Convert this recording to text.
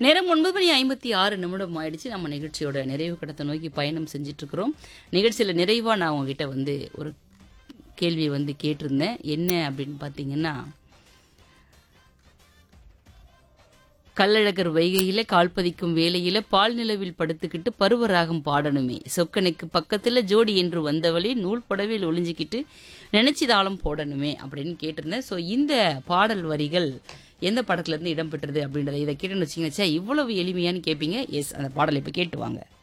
நேரம் ஒன்பது மணி ஐம்பத்தி ஆறு நிமிடம் ஆயிடுச்சு நம்ம நிகழ்ச்சியோட நிறைவு கடத்தை நோக்கி பயணம் செஞ்சுட்டு இருக்கிறோம் நிகழ்ச்சியில் நிறைவா நான் உங்ககிட்ட வந்து ஒரு கேள்வியை வந்து கேட்டிருந்தேன் என்ன அப்படின்னு பார்த்தீங்கன்னா கள்ளழகர் வைகையில கால் பதிக்கும் வேலையில பால் நிலவில் படுத்துக்கிட்டு பருவராகம் பாடணுமே சொக்கனுக்கு பக்கத்துல ஜோடி என்று வந்தவளே நூல் புடவையில் ஒளிஞ்சிக்கிட்டு நினைச்சிதாளம் போடணுமே அப்படின்னு கேட்டிருந்தேன் ஸோ இந்த பாடல் வரிகள் எந்த படத்துல இருந்து இடம்பெற்றது அப்படின்றத இதை கேட்டுன்னு வச்சிங்கன்னு வச்சா இவ்வளவு எளிமையான்னு கேட்பீங்க எஸ் அந்த பாடலை இப்போ கேட்டு வாங்க